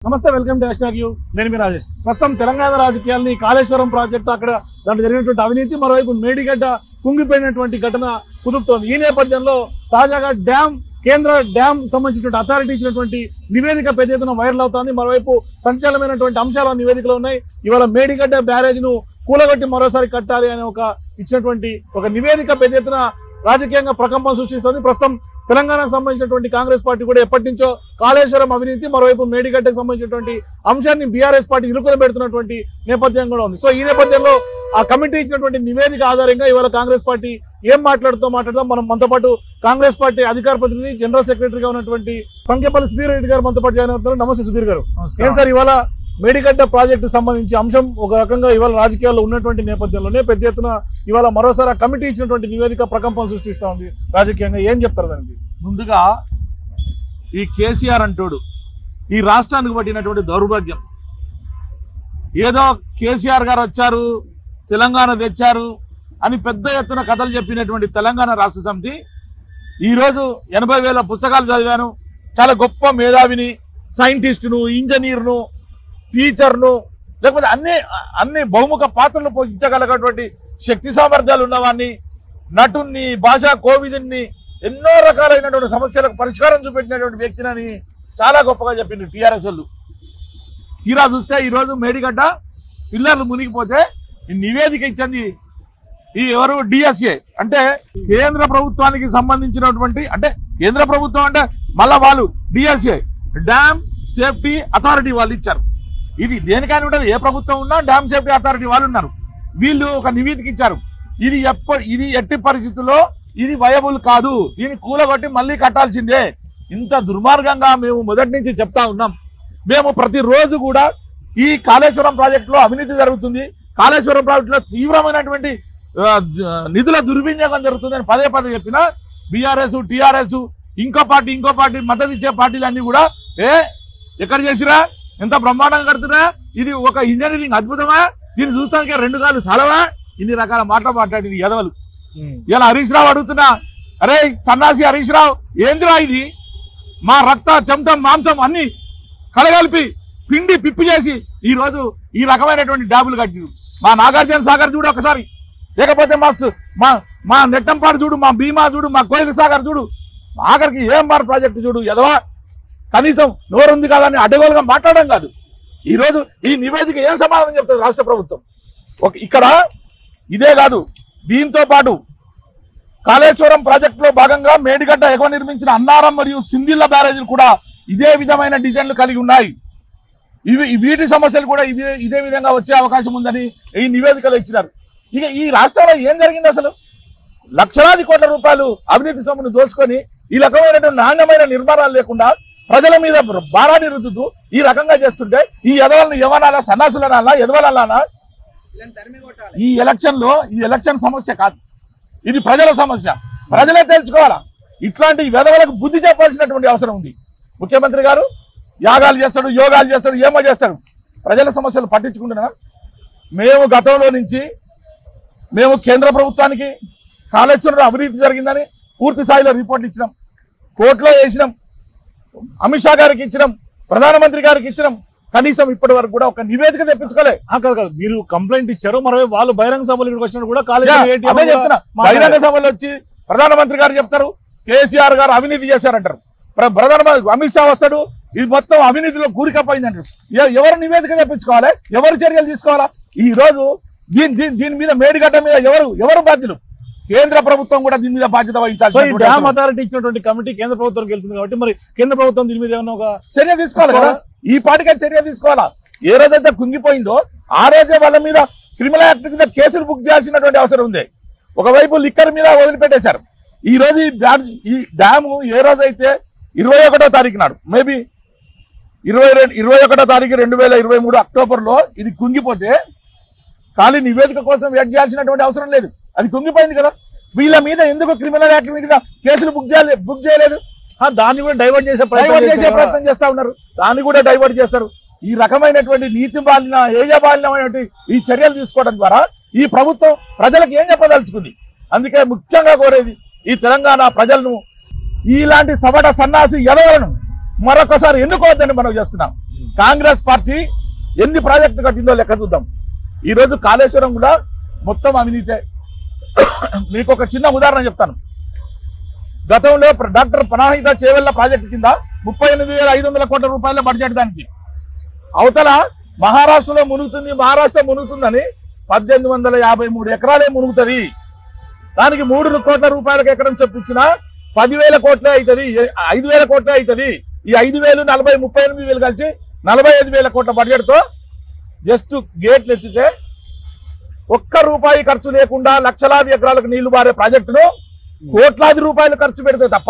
నమస్తే welcome to hash you నేను మీ రాజేష్ ప్రస్తుతం తెలంగాణ రాజకీయాల్ని కాళేశ్వరం ప్రాజెక్టు అక్కడ దాంట్లో జరిగినటువంటి అవినీతి మరోవైపు మేడిగడ్డ కుంగిపోయినటువంటి ఘటన కుదుపుతోంది ఈ నేపథ్యంలో తాజాగా డ్యామ్ కేంద్ర డ్యామ్ సంబంధించినటువంటి అథారిటీ ఇచ్చినటువంటి నివేదిక పెద్ద ఎత్తున వైరల్ అవుతోంది మరోవైపు సంచలనమైనటువంటి అంశాలు ఆ నివేదికలో ఉన్నాయి ఇవాళ మేడిగడ్డ బ్యారేజ్ ను కూలగొట్టి మరోసారి కట్టాలి అనే ఒక ఇచ్చినటువంటి ఒక నివేదిక పెద్ద ఎత్తున రాజకీయంగా ప్రకంపం సృష్టిస్తోంది ప్రస్తుతం తెలంగాణకు సంబంధించినటువంటి కాంగ్రెస్ పార్టీ కూడా ఎప్పటి నుంచో కాళేశ్వరం అవినీతి మరోవైపు మేడిగడ్డకు సంబంధించినటువంటి అంశాన్ని బీఆర్ఎస్ పార్టీ ఇరుకులు పెడుతున్నటువంటి నేపథ్యం కూడా ఉంది సో ఈ నేపథ్యంలో ఆ కమిటీ ఇచ్చినటువంటి నివేదిక ఆధారంగా ఇవాళ కాంగ్రెస్ పార్టీ ఏం మాట్లాడుతూ మాట్లాడదాం మనం మనతో పాటు కాంగ్రెస్ పార్టీ అధికార ప్రతినిధి జనరల్ సెక్రటరీగా ఉన్నటువంటి పంకేపల్లి సుధీర్ రెడ్డి గారు మనతో పాటు జాయిన్ అవుతున్నారు నమస్తే సుధీర్ గారు ఏం సార్ ఇవాళ మేడిగడ్డ ప్రాజెక్టు సంబంధించి అంశం ఒక రకంగా ఇవాళ రాజకీయాల్లో ఉన్నటువంటి నేపథ్యంలోనే పెద్ద ఎత్తున ఇవాళ మరోసారి ఆ కమిటీ ఇచ్చినటువంటి నివేదిక ప్రకంపం సృష్టిస్తా ఉంది రాజకీయంగా ఏం చెప్తారు దానికి ముందుగా ఈ కేసీఆర్ అంటోడు ఈ రాష్ట్రానికి పట్టినటువంటి దౌర్భాగ్యం ఏదో కేసీఆర్ గారు వచ్చారు తెలంగాణ తెచ్చారు అని పెద్ద ఎత్తున కథలు చెప్పినటువంటి తెలంగాణ రాష్ట్ర సమితి ఈరోజు ఎనభై వేల పుస్తకాలు చదివాను చాలా గొప్ప మేధావిని సైంటిస్టును ఇంజనీర్ను టీచర్ను లేకపోతే అన్ని అన్ని బహుముఖ పాత్రలు పోషించగలిగినటువంటి శక్తి సామర్థ్యాలు ఉన్నవాడిని నటుణ్ణి భాషా కోవిదుని ఎన్నో రకాలైనటువంటి సమస్యలకు పరిష్కారం చూపెట్టినటువంటి వ్యక్తినని చాలా గొప్పగా చెప్పింది టీఆర్ఎస్ వాళ్ళు తీరా చూస్తే ఈరోజు మేడిగడ్డ పిల్లర్లు మునిగిపోతే ఈ నివేదిక ఇచ్చింది ఈ ఎవరు డిఎస్ఏ అంటే కేంద్ర ప్రభుత్వానికి సంబంధించినటువంటి అంటే కేంద్ర ప్రభుత్వం అంటే మళ్ళా వాళ్ళు డిఎస్ఏ డ్యామ్ సేఫ్టీ అథారిటీ వాళ్ళు ఇచ్చారు ఇది దేనికైనా ఉంటుంది ఏ ప్రభుత్వం ఉన్నా డ్యామ్ సేఫ్టీ అథారిటీ వాళ్ళు ఉన్నారు వీళ్ళు ఒక నివేదిక ఇచ్చారు ఇది ఎప్ప ఇది ఎట్టి పరిస్థితుల్లో ఇది వయబుల్ కాదు దీన్ని కూలగొట్టి మళ్ళీ కట్టాల్సిందే ఇంత దుర్మార్గంగా మేము మొదటి నుంచి చెప్తా ఉన్నాం మేము ప్రతిరోజు కూడా ఈ కాళేశ్వరం ప్రాజెక్టులో అవినీతి జరుగుతుంది కాళేశ్వరం ప్రాజెక్టులో తీవ్రమైనటువంటి ఆ, నిధుల దుర్వినియోగం జరుగుతుందని పదే పదే చెప్పిన బీఆర్ఎస్ టీఆర్ఎస్ ఇంకో పార్టీ ఇంకో పార్టీ మద్దతు ఇచ్చే పార్టీలన్నీ కూడా ఏ ఎక్కడ చేసిరా ఎంత బ్రహ్మాండంగా కడుతున్నా ఇది ఒక ఇంజనీరింగ్ అద్భుతమా దీన్ని చూస్తానికి రెండు కాళ్ళు సలవా ఇన్ని రకాల మాటలు మాట్లాడింది ఎదవలు ఇలా హరీష్ రావు అడుగుతున్నా అరే సన్నాసి హరీష్ రావు ఏందిరా ఇది మా రక్త చెమటం మాంసం అన్ని కలగలిపి పిండి పిప్పి చేసి ఈ రోజు ఈ రకమైనటువంటి డ్యాములు కట్టిరు మా నాగార్జున సాగర్ చూడు ఒకసారి లేకపోతే మా సు- మా మా నెట్టంపాడు చూడు మా భీమా చూడు మా కోయిల సాగర్ చూడు ఆఖరికి ఏఎంఆర్ ప్రాజెక్టు చూడు ఎదవా కనీసం నోరుంది కాదని అడ్డగోలుగా మాట్లాడడం కాదు ఈ రోజు ఈ నివేదిక ఏం సమాధానం చెప్తుంది రాష్ట్ర ప్రభుత్వం ఒక ఇక్కడ ఇదే కాదు దీంతో పాటు కాళేశ్వరం ప్రాజెక్టులో భాగంగా మేడిగడ్డ ఎగువ నిర్మించిన అన్నారం మరియు సిందిల్ల బ్యారేజీలు కూడా ఇదే విధమైన డిజైన్లు కలిగి ఉన్నాయి ఇవి వీటి సమస్యలు కూడా ఇదే ఇదే విధంగా వచ్చే అవకాశం ఉందని ఈ నివేదికలో ఇచ్చినారు ఇక ఈ రాష్ట్రంలో ఏం జరిగింది అసలు లక్షలాది కోట్ల రూపాయలు అవినీతి సొమ్మును దోచుకొని ఈ రకమైనటువంటి నాణ్యమైన నిర్మాణాలు లేకుండా ప్రజల మీద భారాన్ని రుద్దుతూ ఈ రకంగా చేస్తుంటే ఈ ఎదవలను యవనాలా సన్నాసులనాలా ఎదవలనాలా ఈ ఎలక్షన్ లో ఈ ఎలక్షన్ సమస్య కాదు ఇది ప్రజల సమస్య ప్రజలే తెలుసుకోవాలా ఇట్లాంటి వెధవలకు బుద్ధి చెప్పాల్సినటువంటి అవసరం ఉంది ముఖ్యమంత్రి గారు యాగాలు చేస్తాడు యోగాలు చేస్తాడు ఏమో చేస్తాడు ప్రజల సమస్యలు పట్టించుకుంటున్నా మేము గతంలో నుంచి మేము కేంద్ర ప్రభుత్వానికి కాళేశ్వరంలో అవినీతి జరిగిందని పూర్తి స్థాయిలో రిపోర్ట్లు ఇచ్చినాం కోర్టులో వేసినాం అమిత్ షా గారికి ఇచ్చినాం ప్రధానమంత్రి గారికి ఇచ్చినాం కనీసం ఇప్పటి వరకు కూడా ఒక నివేదిక తెప్పించుకోలే ఆ, కాదు కాదు మీరు కంప్లైంట్ ఇచ్చారు మరోవైపు వాళ్ళు బహిరంగ సభలు ఇక్కడికి వచ్చినప్పుడు కూడా యా, కాలేజీ ATM అదే కూడా చెప్తున్నా మాట్లాడారు. బహిరంగ సభలో వచ్చి ప్రధానమంత్రి గారు చెప్తారు కేసీఆర్ గారు అవినీతి చేశారంటారు ప్ర- ప్రధానమంత్రి అమిత్ షా వస్తాడు ఇది మొత్తం అవినీతిలో కూరికపోయింది అంటారు ఎ- ఎవరు నివేదిక తెప్పించుకోవాలి ఎవరు చర్యలు తీసుకోవాలా ఈ రోజు దీని దీని దీని మీద మేడిగడ్డ మీద ఎవరు ఎవరు బాధ్యులు కేంద్ర ప్రభుత్వం కూడా దీని మీద బాధ్యత సో ఈ వహించాల్సి డ్యామ్ అథారిటీ ఇచ్చినటువంటి కమిటీ కేంద్ర ప్రభుత్వానికి వెళ్తుంది కాబట్టి మరి కేంద్ర ప్రభుత్వం దీని మీద ఏమన్నా ఒక చర్య తీసుకోవాలి కదా ఈ పాటికే చర్య తీసుకోవాలా ఏ రోజైతే కుంగిపోయిందో ఆ రోజే వాళ్ళ మీద క్రిమినల్ యాక్ట్ కింద కేసులు బుక్ చేయాల్సినటువంటి అవసరం ఉంది ఒకవైపు లిక్కర్ మీద వదిలిపెట్టేశారు ఈ రోజు ఈ డ్యామ్ ఈ డ్యాము ఏ రోజైతే ఇరవై ఒకటో తారీఖు నాడు మేబీ ఇరవై రెండు ఇరవై ఒకటో తారీఖు రెండు వేల ఇరవై మూడు అక్టోబర్లో ఇది కుంగిపోతే ఖాళీ నివేదిక కోసం వెయిట్ చేయాల్సినటువంటి అవసరం లేదు అది కుంగిపోయింది కదా వీళ్ళ మీద ఎందుకు క్రిమినల్ యాక్ట్ మీద కేసులు బుక్ చేయాలి బుక్ చేయలేదు ఆ, దాన్ని కూడా డైవర్ట్ చేసే ప్రయత్నం డైవర్ట్ చేసే చేశారు. ప్రయత్నం చేస్తా ఉన్నారు దాన్ని కూడా డైవర్ట్ చేస్తారు ఈ రకమైనటువంటి నీతి బాలిన ఏజబాలినమైనటువంటి ఈ చర్యలు తీసుకోవడం ద్వారా ఈ ప్రభుత్వం ప్రజలకు ఏం చెప్పదలుచుకుంది అందుకే ముఖ్యంగా కోరేది ఈ తెలంగాణ ప్రజలను ఇలాంటి సవట సన్నాసి ఎదవలను మరొకసారి ఎన్నుకోవద్దని మనం చేస్తున్నాం కాంగ్రెస్ పార్టీ ఎన్ని ప్రాజెక్టులు కట్టిందో లెక్క చూద్దాం ఈ రోజు కాళేశ్వరం కూడా మొత్తం అవినీతే మీకు ఒక చిన్న ఉదాహరణ చెప్తాను గతంలో ప్ర- డాక్టర్ పనాహిత చేవెళ్ల ప్రాజెక్టు కింద ముప్పై ఎనిమిది వేల ఐదు వందల కోట్ల రూపాయల బడ్జెట్ దానికి అవతల మహారాష్ట్రలో మునుగుతుంది మహారాష్ట్ర మునుగుతుందని పద్దెనిమిది వందల యాభై మూడు ఎకరాలే మునుగుతుంది దానికి మూడు కోట్ల రూపాయలకు ఎకరం చొప్పించిన పదివేల కోట్లే అవుతుంది ఐదు వేల కోట్లే అవుతుంది ఈ ఐదు వేలు నలభై ముప్పై ఎనిమిది వేలు కలిసి నలభై ఐదు వేల కోట్ల బడ్జెట్ తో జస్ట్ గేట్లు ఎత్తితే ఒక్క రూపాయి ఖర్చు లేకుండా లక్షలాది ఎకరాలకు నీళ్లు బారే ప్రాజెక్టును కోట్లాది రూపాయలు ఖర్చు పెడితే తప్ప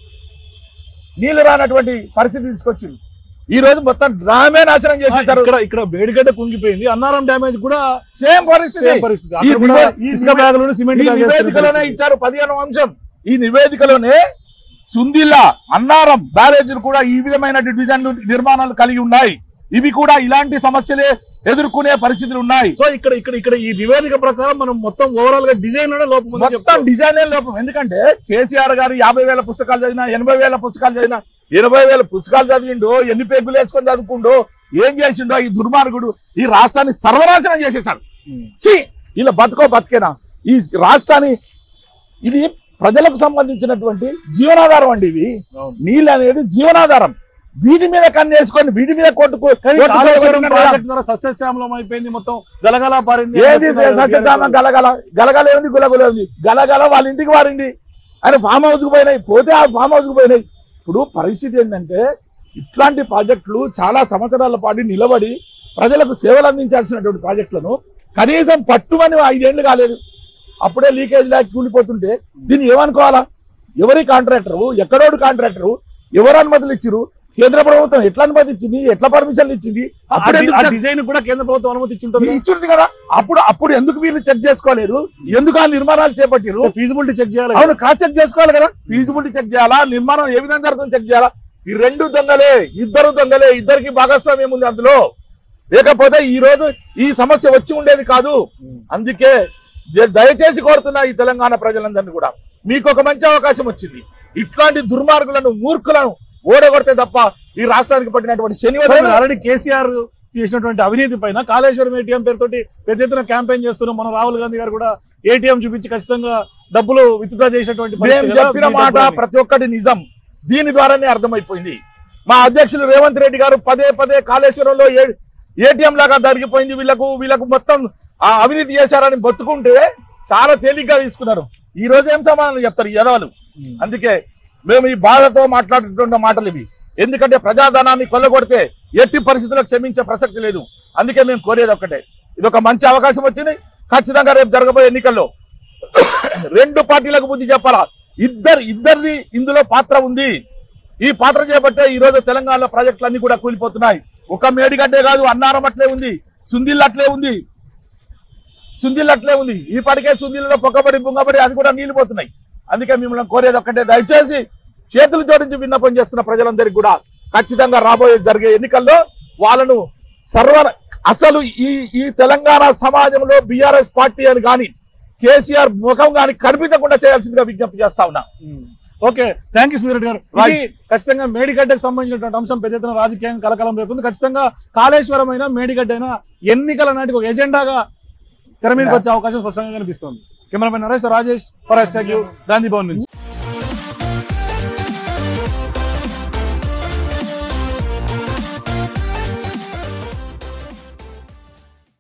నీళ్లు రానటువంటి పరిస్థితి తీసుకొచ్చింది ఈ రోజు మొత్తం డ్రామే నాశనం చేసేసారు ఇక్కడ ఇక్కడ వేడిగడ్డ కుంగిపోయింది అన్నారం డ్యామేజ్ కూడా సేమ్ పరిస్థితి సేమ్ పరిస్థితి ఈ అక్కడ కూడా నివే- ఈ ఇసుక నివే- బ్యాగులను సిమెంట్ ఈ బ్యాగులు వేస్తున్న నివేదికలోనే పరిస్థితి. ఇచ్చారు పదిహేను అంశం ఈ నివేదికలోనే సుందిల్లా అన్నారం బ్యారేజీలు కూడా ఈ విధమైన డివిజన్లు నిర్మాణాలు కలిగి ఉన్నాయి ఇవి కూడా ఇలాంటి సమస్యలే ఎదుర్కొనే పరిస్థితులు ఉన్నాయి సో ఇక్కడ ఇక్కడ ఇక్కడ ఈ నివేదిక ప్రకారం మనం మొత్తం ఓవరాల్ గా డిజైన్ లోనే లోపం ఉందని మొత్తం చెప్తాం. డిజైన్ లోపం ఎందుకంటే కేసీఆర్ గారు యాభై వేల పుస్తకాలు చదివినా ఎనభై వేల పుస్తకాలు చదివినా ఇరవై వేల పుస్తకాలు చదివిండో ఎన్ని పెగ్గులు వేసుకొని చదువుకుండో ఏం చేసిండో ఈ దుర్మార్గుడు ఈ రాష్ట్రాన్ని సర్వనాశనం చేసేసాడు ఉమ్. ఛీ ఇలా బతుకో బతికేనా ఈ రాష్ట్రాన్ని ఇది ప్రజలకు సంబంధించినటువంటి జీవనాధారం అండి ఇవి అవును. నీళ్ళు అనేది జీవనాధారం వీటి మీద కన్నేసుకొని వీటి మీద కొట్టుకు కానీ కొట్టుకు కాళేశ్వరం కొట్టుకున్నాడు కదా. ప్రాజెక్ట్ ద్వారా సస్యశ్యామలం అయిపోయింది మొత్తం గలగల పారింది ఏది సత్యచామం గలగల గలగల ఏంది గులగుల ఉంది గలగల వాళ్ళ ఇంటికి వారింది ఆయన ఫామ్ హౌస్ కు పోయినాయి పోతే ఆ ఫామ్ హౌస్ కు పోయినాయి ఇప్పుడు పరిస్థితి ఏంటంటే ఇట్లాంటి ప్రాజెక్టులు చాలా సంవత్సరాల పాటు నిలబడి ప్రజలకు సేవలు అందించాల్సినటువంటి ప్రాజెక్టులను కనీసం పట్టుమని ఐదేళ్లు కాలేదు అప్పుడే లీకేజ్ లాక్ కూలిపోతుంటే దీన్ని ఏమనుకోవాలా ఎవరి కాంట్రాక్టరు ఎక్కడోడు కాంట్రాక్టరు ఎవరు అనుమతులు ఇచ్చిరు కేంద్ర ప్రభుత్వం ఎట్లా అనుమతి ఇచ్చింది ఎట్లా పర్మిషన్లు ఇచ్చింది అప్పుడు ఎందుకు check డిజైన్ కూడా కేంద్ర ప్రభుత్వం అనుమతి ఇచ్చి ఉంటుంది ఇచ్చింది కదా అప్పుడు అప్పుడు ఎందుకు వీళ్ళు చెక్ చేసుకోలేరు ఎందుకు ఆ నిర్మాణాలు చేపట్టిరు ఫీజిబిలిటీ చెక్ చేయాలి అవును క్రాస్ చెక్ చేసుకోవాలి కదా ఫీజిబిలిటీ చెక్ చేయాలా నిర్మాణం ఏ విధంగా జరుగుతుంది చెక్ చేయాలా ఈ రెండు దొంగలే ఇద్దరు దొంగలే ఇద్దరికి భాగస్వామ్యం ఉంది అందులో లేకపోతే ఈ రోజు ఈ సమస్య వచ్చి ఉండేది కాదు అందుకే ద- దయచేసి కోరుతున్నా ఈ తెలంగాణ ప్రజలందరినీ కూడా మీకు ఒక మంచి అవకాశం వచ్చింది ఇట్లాంటి దుర్మార్గులను మూర్ఖులను ఓడగొడితే తప్ప ఈ రాష్ట్రానికి పట్టినటువంటి శనివారం ఆల్రెడీ కేసీఆర్ చేసినటువంటి అవినీతి పైన కాళేశ్వరం ఏటీఎం పేరుతోటి పెద్ద ఎత్తున క్యాంపెయిన్ చేస్తున్నాం మన రాహుల్ గాంధీ గారు కూడా ఏటీఎం చూపించి ఖచ్చితంగా డబ్బులు విత్డ్రా చేసేటువంటి మేము పరిస్థితి కదా. చెప్పిన మీ మాట డబ్బులని. ప్రతి ఒక్కటి నిజం దీని ద్వారానే అర్థమైపోయింది మా అధ్యక్షులు రేవంత్ రెడ్డి గారు పదే పదే కాళేశ్వరంలో ఏ- ఏటీఎం లాగా జరిగిపోయింది వీళ్ళకు వీళ్ళకు మొత్తం ఆ అవినీతి చేశారని బతుకుంటే చాలా తేలిగ్గా తీసుకున్నారు ఈ రోజు ఏం సమాధానం చెప్తారు ఈ యదవలు ఉమ్. అందుకే మేము ఈ బాధతో మాట్లాడుతున్న మాటలు ఇవి ఎందుకంటే ప్రజాధనాన్ని కొల్లగొడితే ఎట్టి పరిస్థితుల్లో క్షమించే ప్రసక్తి లేదు అందుకే మేము కోరేది ఒక్కటే ఇది ఒక మంచి అవకాశం వచ్చింది ఖచ్చితంగా రేపు జరగబోయే ఎన్నికల్లో రెండు పార్టీలకు బుద్ధి చెప్పాలా ఇద్దరు ఇద్దరిది ఇందులో పాత్ర ఉంది ఈ పాత్ర చేపట్టే ఈ రోజు తెలంగాణలో ప్రాజెక్టులు అన్ని కూడా కూలిపోతున్నాయి ఒక మేడిగడ్డే కాదు అన్నారం అట్లే ఉంది సుందిల్ అట్లే ఉంది సుందిల్ అట్లే ఉంది ఈ పడికే సుందిల్లో పొక్కబడి బుంగబడి అది కూడా నీళ్లు పోతున్నాయి అందుకే మిమ్మల్ని కోరేది ఒక్కటే దయచేసి చేతులు జోడించి విన్నపం చేస్తున్న ప్రజలందరికీ కూడా ఖచ్చితంగా రాబోయే జరిగే ఎన్నికల్లో వాళ్ళను సర్వ అసలు ఈ ఈ తెలంగాణ సమాజంలో బీఆర్ఎస్ పార్టీ అని కానీ కేసీఆర్ ముఖం కానీ కనిపించకుండా చేయాల్సిందిగా విజ్ఞప్తి చేస్తా ఉన్నా ఉమ్. ఓకే థ్యాంక్ యూ సుధీర్ గారు Right. ఇది ఖచ్చితంగా మేడిగడ్డకు సంబంధించినటువంటి అంశం పెద్ద ఎత్తున రాజకీయంగా కలకలం రేపుంది ఖచ్చితంగా కాళేశ్వరం అయినా మేడిగడ్డ అయినా ఎన్నికల నాటికి ఒక ఎజెండాగా తెర మీదకి వచ్చే అవకాశం స్పష్టంగా కనిపిస్తుంది కెమెరామెన్ నరేష్ రాజేష్ ఫర్ గాంధీ భవన్ నుంచి